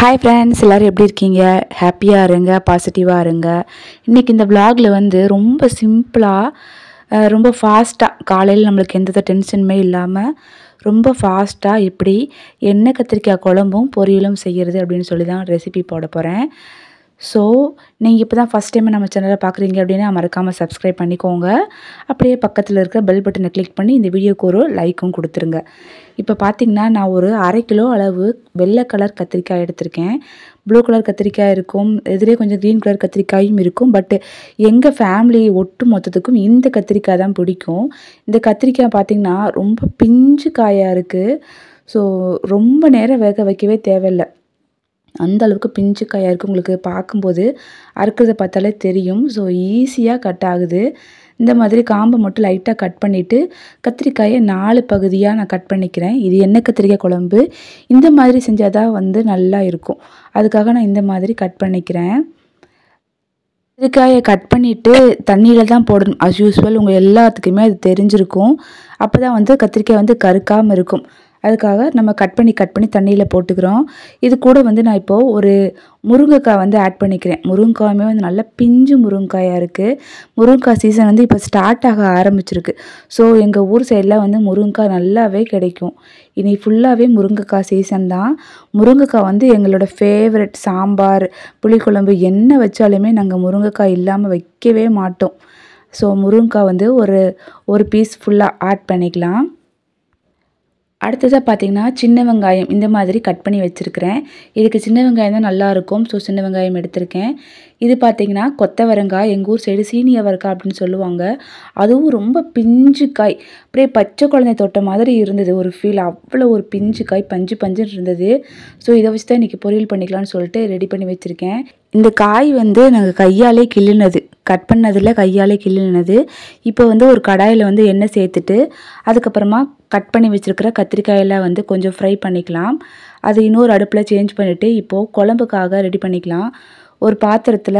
hi friends எல்லோரும் எப்படி இருக்கீங்க ஹாப்பியாக இருங்க பாசிட்டிவாக இருங்க இன்றைக்கி இந்த vlogல வந்து ரொம்ப சிம்பிளாக ரொம்ப ஃபாஸ்ட்டாக காலையில் நம்மளுக்கு எந்த டென்ஷனுமே இல்லாமல் ரொம்ப ஃபாஸ்ட்டாக எப்படி எண்ணெய் கத்திரிக்காய் குழம்பும் பொரியலும் செய்கிறது அப்படின்னு சொல்லி தான் ரெசிபி போட போகிறேன் ஸோ நீங்கள் இப்போ தான் ஃபஸ்ட் டைம் நம்ம சேனலை பார்க்குறீங்க அப்படின்னா மறக்காமல் சப்ஸ்கிரைப் பண்ணிக்கோங்க அப்படியே பக்கத்தில் இருக்க பெல் பட்டனை கிளிக் பண்ணி இந்த வீடியோக்கு ஒரு லைக்கும் கொடுத்துருங்க இப்போ பார்த்தீங்கன்னா நான் ஒரு அரை கிலோ அளவு வெள்ளை கலர் கத்திரிக்காய் எடுத்திருக்கேன் ப்ளூ கலர் கத்திரிக்காய் இருக்கும் எதிரே கொஞ்சம் க்ரீன் கலர் கத்திரிக்காயும் இருக்கும் பட் எங்கள் ஃபேமிலி ஒட்டு மொத்தத்துக்கும் இந்த கத்திரிக்காய் தான் பிடிக்கும் இந்த கத்திரிக்காய் பார்த்திங்கன்னா ரொம்ப பிஞ்சு காயாக இருக்குது ஸோ ரொம்ப நேரம் வேக வைக்கவே தேவையில்லை அந்த அளவுக்கு பிஞ்சு காயாக இருக்குது உங்களுக்கு பார்க்கும்போது அறுக்கிறத பார்த்தாலே தெரியும் ஸோ ஈஸியாக கட் ஆகுது இந்த மாதிரி காம்பை மட்டும் லைட்டாக கட் பண்ணிவிட்டு கத்திரிக்காயை நாலு பகுதியாக நான் கட் பண்ணிக்கிறேன் இது எண்ணெய் கத்திரிக்காய் குழம்பு இந்த மாதிரி செஞ்சால் தான் வந்து நல்லா இருக்கும் அதுக்காக நான் இந்த மாதிரி கட் பண்ணிக்கிறேன் கத்திரிக்காயை கட் பண்ணிவிட்டு தண்ணியில் தான் போடணும் அஸ் யூஸ்வல் உங்கள் எல்லாத்துக்குமே அது தெரிஞ்சிருக்கும் அப்போ தான் வந்து கத்திரிக்காய் வந்து கருக்காமல் இருக்கும் அதுக்காக நம்ம கட் பண்ணி கட் பண்ணி தண்ணியில் போட்டுக்கிறோம் இது கூட வந்து நான் இப்போது ஒரு முருங்கைக்காய் வந்து ஆட் பண்ணிக்கிறேன் முருங்கைக்காயுமே வந்து நல்லா பிஞ்சு முருங்கைக்காயாக இருக்குது முருங்கைக்காய் சீசன் வந்து இப்போ ஸ்டார்ட் ஆக ஆரம்பிச்சிருக்கு ஸோ எங்கள் ஊர் சைடில் வந்து முருங்கைக்காய் நல்லாவே கிடைக்கும் இனி ஃபுல்லாகவே முருங்கைக்காய் சீசன் தான் முருங்கைக்காய் வந்து எங்களோட ஃபேவரட் சாம்பார் புளிக்குழம்பு என்ன வச்சாலுமே நாங்கள் முருங்கைக்காய் இல்லாமல் வைக்கவே மாட்டோம் ஸோ முருங்கைக்காய் வந்து ஒரு ஒரு பீஸ் ஃபுல்லாக ஆட் பண்ணிக்கலாம் அடுத்ததாக பார்த்தீங்கன்னா சின்ன வெங்காயம் இந்த மாதிரி கட் பண்ணி வச்சுருக்கிறேன் இதுக்கு சின்ன வெங்காயம் தான் நல்லாயிருக்கும் ஸோ சின்ன வெங்காயம் எடுத்திருக்கேன் இது பார்த்தீங்கன்னா கொத்தவரங்காய் எங்கள் ஊர் சைடு சீனியவரக்காய் அப்படின்னு சொல்லுவாங்க அதுவும் ரொம்ப பிஞ்சு காய் அப்படியே பச்சை குழந்தை தொட்ட மாதிரி இருந்தது ஒரு ஃபீல் அவ்வளோ ஒரு பிஞ்சு காய் பஞ்சு பஞ்சுன்னு இருந்தது ஸோ இதை வச்சு தான் இன்றைக்கி பொரியல் பண்ணிக்கலாம்னு சொல்லிட்டு ரெடி பண்ணி வச்சுருக்கேன் இந்த காய் வந்து நாங்கள் கையாலே கிள்ளினது கட் பண்ணதில் கையாலே கிள்ளினது இப்போ வந்து ஒரு கடாயில் வந்து எண்ணெய் சேர்த்துட்டு அதுக்கப்புறமா கட் பண்ணி வச்சுருக்கிற கத்திரிக்காயெல்லாம் வந்து கொஞ்சம் ஃப்ரை பண்ணிக்கலாம் அது இன்னொரு அடுப்பில் சேஞ்ச் பண்ணிவிட்டு இப்போது குழம்புக்காக ரெடி பண்ணிக்கலாம் ஒரு பாத்திரத்தில்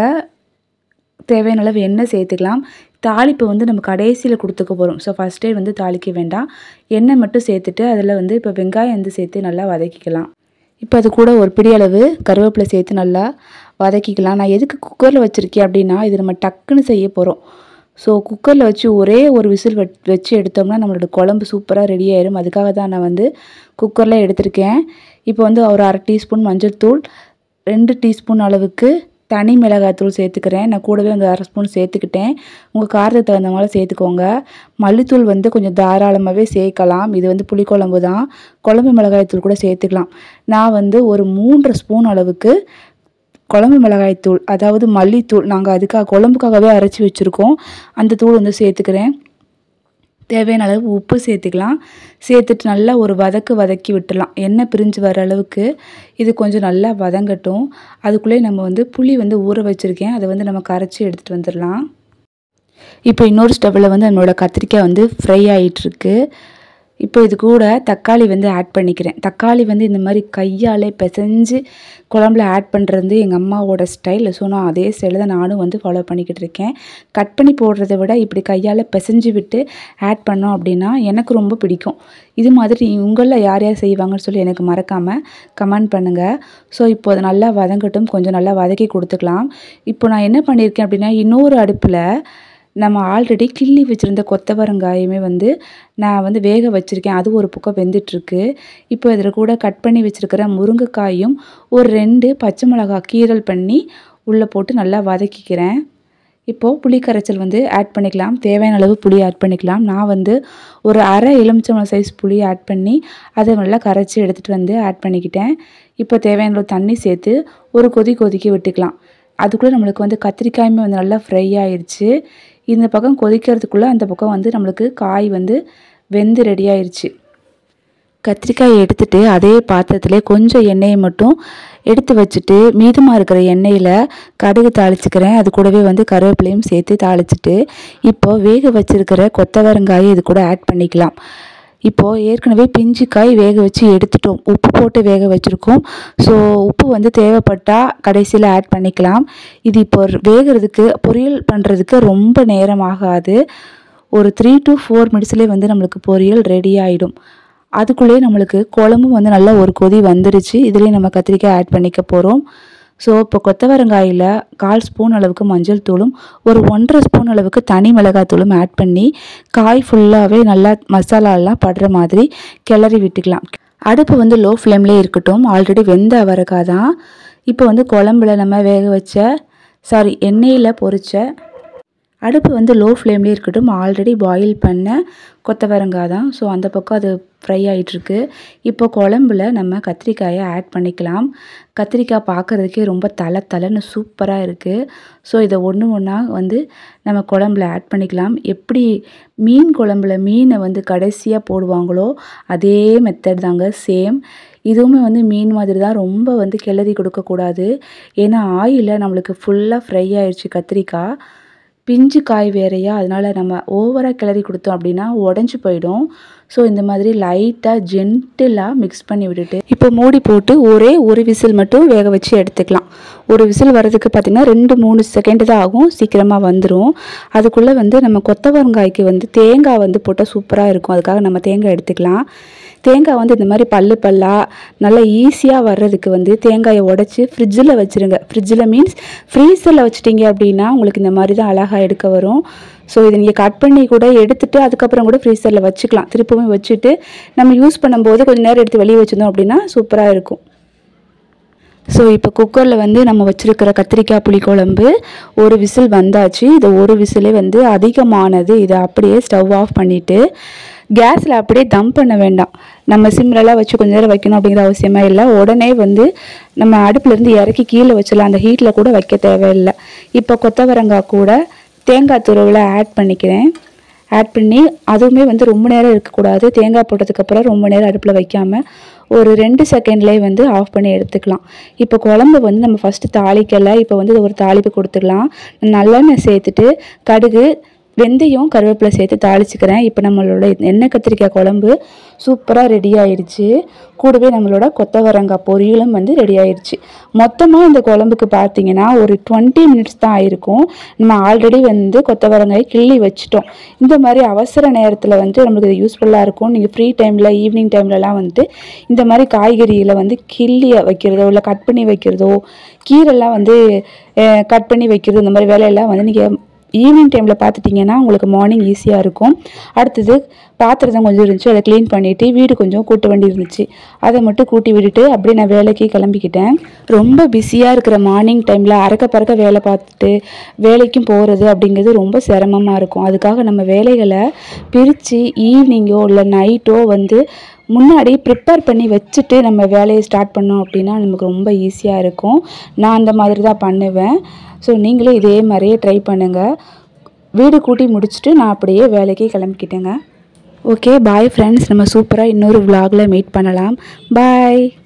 தேவையான அளவு எண்ணெய் சேர்த்துக்கலாம் தாளிப்பு வந்து நம்ம கடைசியில் கொடுத்துக்க போகிறோம் ஸோ ஃபஸ்ட்டே வந்து தாளிக்க வேண்டாம் எண்ணெய் மட்டும் சேர்த்துட்டு அதில் வந்து இப்போ வெங்காயம் வந்து சேர்த்து நல்லா வதக்கிக்கலாம் இப்போ அது கூட ஒரு பிடி அளவு கருவேப்பிலை சேர்த்து நல்லா வதக்கிக்கலாம் நான் எதுக்கு குக்கரில் வச்சுருக்கேன் அப்படின்னா இது நம்ம டக்குன்னு செய்ய போகிறோம் ஸோ குக்கரில் வச்சு ஒரே ஒரு விசில் வச்சு எடுத்தோம்னா நம்மளோட குழம்பு சூப்பராக ரெடி ஆயிரும் அதுக்காக தான் நான் வந்து குக்கரில் எடுத்திருக்கேன் இப்போ வந்து ஒரு அரை டீஸ்பூன் மஞ்சள் தூள் ரெண்டு டீஸ்பூன் அளவுக்கு தனி மிளகாய்த்தூள் சேர்த்துக்கிறேன் நான் கூடவே வந்து அரை ஸ்பூன் சேர்த்துக்கிட்டேன் உங்கள் காரத்துக்கு தகுந்த மாதிரி சேர்த்துக்கோங்க மல்லித்தூள் வந்து கொஞ்சம் தாராளமாகவே சேர்க்கலாம் இது வந்து புளிக்குழம்பு தான் குழம்பு மிளகாய்த்தூள் கூட சேர்த்துக்கலாம் நான் வந்து ஒரு மூன்று ஸ்பூன் அளவுக்கு குழம்பு மிளகாய்த்தூள் அதாவது மல்லித்தூள் நாங்கள் அதுக்காக குழம்புக்காகவே அரைச்சி வச்சுருக்கோம் அந்த தூள் வந்து சேர்த்துக்கிறேன் தேவையான அளவு உப்பு சேர்த்துக்கலாம் சேர்த்துட்டு நல்லா ஒரு வதக்கு வதக்கி விட்டுடலாம் எண்ணெய் பிரிஞ்சு வர அளவுக்கு இது கொஞ்சம் நல்லா வதங்கட்டும் அதுக்குள்ளே நம்ம வந்து புளி வந்து ஊற வச்சுருக்கேன் அதை வந்து நம்ம கரைச்சி எடுத்துகிட்டு வந்துடலாம் இப்போ இன்னொரு ஸ்டவ்வில் வந்து நம்மளோட கத்திரிக்காய் வந்து ஃப்ரை ஆகிட்டுருக்கு இப்போ இது கூட தக்காளி வந்து ஆட் பண்ணிக்கிறேன் தக்காளி வந்து இந்த மாதிரி கையாலே பிசைஞ்சு குழம்புல ஆட் பண்ணுறது எங்கள் அம்மாவோட ஸ்டைல் ஸோ நான் அதே ஸ்டைலில் தான் நானும் வந்து ஃபாலோ பண்ணிக்கிட்டு இருக்கேன் கட் பண்ணி போடுறத விட இப்படி கையால் பிசைஞ்சு விட்டு ஆட் பண்ணோம் அப்படின்னா எனக்கு ரொம்ப பிடிக்கும் இது மாதிரி உங்களில் யார் யார் செய்வாங்கன்னு சொல்லி எனக்கு மறக்காமல் கமெண்ட் பண்ணுங்கள் ஸோ இப்போ அதை நல்லா வதங்கட்டும் கொஞ்சம் நல்லா வதக்கி கொடுத்துக்கலாம் இப்போ நான் என்ன பண்ணியிருக்கேன் அப்படின்னா இன்னொரு அடுப்பில் நம்ம ஆல்ரெடி கிள்ளி வச்சுருந்த கொத்தவரங்காயுமே வந்து நான் வந்து வேக வச்சுருக்கேன் அது ஒரு பக்கம் வெந்துட்டுருக்கு இப்போ இதில் கூட கட் பண்ணி வச்சுருக்கிற முருங்கைக்காயும் ஒரு ரெண்டு பச்சை மிளகா கீரல் பண்ணி உள்ளே போட்டு நல்லா வதக்கிக்கிறேன் இப்போது புளி கரைச்சல் வந்து ஆட் பண்ணிக்கலாம் தேவையான அளவு புளி ஆட் பண்ணிக்கலாம் நான் வந்து ஒரு அரை எலுமிச்சம்பழம் சைஸ் புளி ஆட் பண்ணி அதை நல்லா கரைச்சி எடுத்துகிட்டு வந்து ஆட் பண்ணிக்கிட்டேன் இப்போ தேவையான அளவு தண்ணி சேர்த்து ஒரு கொதி கொதிக்க விட்டுக்கலாம் அதுக்குள்ளே நம்மளுக்கு வந்து கத்திரிக்காயுமே வந்து நல்லா ஃப்ரை ஆயிடுச்சு இந்த பக்கம் கொதிக்கிறதுக்குள்ளே அந்த பக்கம் வந்து நம்மளுக்கு காய் வந்து வெந்து ரெடி ஆயிடுச்சு கத்திரிக்காயை எடுத்துட்டு அதே பாத்திரத்திலே கொஞ்சம் எண்ணெயை மட்டும் எடுத்து வச்சுட்டு மீதமாக இருக்கிற எண்ணெயில் கடுகு தாளிச்சுக்கிறேன் அது கூடவே வந்து கருவேப்பிலையும் சேர்த்து தாளிச்சிட்டு இப்போ வேக வச்சுருக்கிற கொத்தவரங்காயை இது கூட ஆட் பண்ணிக்கலாம் இப்போது ஏற்கனவே பிஞ்சு காய் வேக வச்சு எடுத்துட்டோம் உப்பு போட்டு வேக வச்சுருக்கோம் ஸோ உப்பு வந்து தேவைப்பட்டால் கடைசியில் ஆட் பண்ணிக்கலாம் இது இப்போ வேகிறதுக்கு பொரியல் பண்ணுறதுக்கு ரொம்ப நேரம் ஆகாது ஒரு த்ரீ டு ஃபோர் மினிட்ஸ்லேயே வந்து நம்மளுக்கு பொரியல் ரெடி ஆகிடும் அதுக்குள்ளேயே நம்மளுக்கு குழம்பும் வந்து நல்லா ஒரு கொதி வந்துருச்சு இதுலேயும் நம்ம கத்திரிக்காய் ஆட் பண்ணிக்க போகிறோம் ஸோ இப்போ கொத்தவரங்காயில் கால் ஸ்பூன் அளவுக்கு மஞ்சள் தூளும் ஒரு ஒன்றரை ஸ்பூன் அளவுக்கு தனி மிளகாய் தூளும் ஆட் பண்ணி காய் ஃபுல்லாகவே நல்லா மசாலாலாம் படுற மாதிரி கிளறி விட்டுக்கலாம் அடுப்பு வந்து லோ ஃப்ளேம்லேயே இருக்கட்டும் ஆல்ரெடி வெந்த அவரைக்காய் தான் இப்போ வந்து குழம்புல நம்ம வேக வச்ச சாரி எண்ணெயில் பொரிச்ச அடுப்பு வந்து லோ ஃப்ளேம்லேயே இருக்கட்டும் ஆல்ரெடி பாயில் பண்ண கொத்தவரங்காய் தான் ஸோ அந்த பக்கம் அது ஃப்ரை ஆகிட்டுருக்கு இப்போ குழம்புல நம்ம கத்திரிக்காயை ஆட் பண்ணிக்கலாம் கத்திரிக்காய் பார்க்குறதுக்கே ரொம்ப தலை தலைன்னு சூப்பராக இருக்குது ஸோ இதை ஒன்று ஒன்றா வந்து நம்ம குழம்புல ஆட் பண்ணிக்கலாம் எப்படி மீன் குழம்புல மீனை வந்து கடைசியாக போடுவாங்களோ அதே மெத்தட் தாங்க சேம் இதுவுமே வந்து மீன் மாதிரி தான் ரொம்ப வந்து கிளறி கொடுக்கக்கூடாது ஏன்னா ஆயிலில் நம்மளுக்கு ஃபுல்லாக ஃப்ரை ஆயிடுச்சு கத்திரிக்காய் பிஞ்சு காய் வேறையா அதனால் நம்ம ஓவராக கிளறி கொடுத்தோம் அப்படின்னா உடஞ்சி போயிடும் ஸோ இந்த மாதிரி லைட்டாக ஜென்டிலாக மிக்ஸ் பண்ணி விட்டுட்டு இப்போ மூடி போட்டு ஒரே ஒரு விசில் மட்டும் வேக வச்சு எடுத்துக்கலாம் ஒரு விசில் வரதுக்கு பார்த்திங்கன்னா ரெண்டு மூணு செகண்ட் தான் ஆகும் சீக்கிரமாக வந்துடும் அதுக்குள்ளே வந்து நம்ம கொத்தவரங்காய்க்கு வந்து தேங்காய் வந்து போட்டால் சூப்பராக இருக்கும் அதுக்காக நம்ம தேங்காய் எடுத்துக்கலாம் தேங்காய் வந்து இந்த மாதிரி பல்லு பல்லாக நல்லா ஈஸியாக வர்றதுக்கு வந்து தேங்காயை உடச்சி ஃப்ரிட்ஜில் வச்சுருங்க ஃப்ரிட்ஜில் மீன்ஸ் ஃப்ரீசரில் வச்சிட்டிங்க அப்படின்னா உங்களுக்கு இந்த மாதிரி தான் அழகாக எடுக்க வரும் ஸோ இதை நீங்கள் கட் பண்ணி கூட எடுத்துட்டு அதுக்கப்புறம் கூட ஃப்ரீசரில் வச்சுக்கலாம் திருப்பவும் வச்சுட்டு நம்ம யூஸ் பண்ணும்போது கொஞ்சம் நேரம் எடுத்து வெளியே வச்சுருந்தோம் அப்படின்னா சூப்பராக இருக்கும் ஸோ இப்போ குக்கரில் வந்து நம்ம வச்சுருக்கிற கத்திரிக்காய் புளிக்குழம்பு ஒரு விசில் வந்தாச்சு இது ஒரு விசிலே வந்து அதிகமானது இதை அப்படியே ஸ்டவ் ஆஃப் பண்ணிவிட்டு கேஸில் அப்படியே தம் பண்ண வேண்டாம் நம்ம சிம்லலாம் வச்சு கொஞ்ச நேரம் வைக்கணும் அப்படிங்கிற அவசியமே இல்லை உடனே வந்து நம்ம அடுப்புலேருந்து இறக்கி கீழே வச்சிடலாம் அந்த ஹீட்டில் கூட வைக்க தேவையில்லை இப்போ கொத்தவரங்காய் கூட தேங்காய் துருவில் ஆட் பண்ணிக்கிறேன் ஆட் பண்ணி அதுவுமே வந்து ரொம்ப நேரம் இருக்கக்கூடாது தேங்காய் போட்டதுக்கப்புறம் ரொம்ப நேரம் அடுப்பில் வைக்காமல் ஒரு ரெண்டு செகண்ட்லேயே வந்து ஆஃப் பண்ணி எடுத்துக்கலாம் இப்போ குழம்பு வந்து நம்ம ஃபஸ்ட்டு தாளிக்கலை இப்போ வந்து ஒரு தாளிப்பு கொடுத்துக்கலாம் நல்லெண்ணெய் சேர்த்துட்டு கடுகு வெந்தயம் கருவேப்பிலை சேர்த்து தாளிச்சுக்கிறேன் இப்போ நம்மளோட எண்ணெய் கத்திரிக்காய் குழம்பு சூப்பராக ரெடி ஆயிடுச்சு கூடவே நம்மளோட கொத்தவரங்காய் பொரியலும் வந்து ரெடி ஆயிடுச்சு மொத்தமாக இந்த குழம்புக்கு பார்த்தீங்கன்னா ஒரு டுவெண்ட்டி மினிட்ஸ் தான் ஆயிருக்கும் நம்ம ஆல்ரெடி வந்து கொத்தவரங்காய் கிள்ளி வச்சிட்டோம் இந்த மாதிரி அவசர நேரத்தில் வந்து நம்மளுக்கு இது யூஸ்ஃபுல்லாக இருக்கும் நீங்கள் ஃப்ரீ டைமில் ஈவினிங் டைம்லலாம் வந்து இந்த மாதிரி காய்கறியில் வந்து கிள்ளி வைக்கிறதோ இல்லை கட் பண்ணி வைக்கிறதோ கீரைலாம் வந்து கட் பண்ணி வைக்கிறது இந்த மாதிரி வேலையெல்லாம் வந்து நீங்கள் ஈவினிங் டைமில் பார்த்துட்டிங்கன்னா உங்களுக்கு மார்னிங் ஈஸியாக இருக்கும் அடுத்தது பாத்திரம் கொஞ்சம் இருந்துச்சு அதை க்ளீன் பண்ணிவிட்டு வீடு கொஞ்சம் கூட்ட வேண்டி இருந்துச்சு அதை மட்டும் கூட்டி விட்டுட்டு அப்படியே நான் வேலைக்கு கிளம்பிக்கிட்டேன் ரொம்ப பிஸியாக இருக்கிற மார்னிங் டைமில் அறக்க பறக்க வேலை பார்த்துட்டு வேலைக்கும் போகிறது அப்படிங்கிறது ரொம்ப சிரமமாக இருக்கும் அதுக்காக நம்ம வேலைகளை பிரித்து ஈவினிங்கோ இல்லை நைட்டோ வந்து முன்னாடி ப்ரிப்பேர் பண்ணி வச்சுட்டு நம்ம வேலையை ஸ்டார்ட் பண்ணோம் அப்படின்னா நமக்கு ரொம்ப ஈஸியாக இருக்கும் நான் அந்த மாதிரி தான் பண்ணுவேன் ஸோ நீங்களும் இதே மாதிரியே ட்ரை பண்ணுங்கள் வீடு கூட்டி முடிச்சுட்டு நான் அப்படியே வேலைக்கு கிளம்பிக்கிட்டேங்க ஓகே பாய் ஃப்ரெண்ட்ஸ் நம்ம சூப்பராக இன்னொரு vlogல மீட் பண்ணலாம் பாய்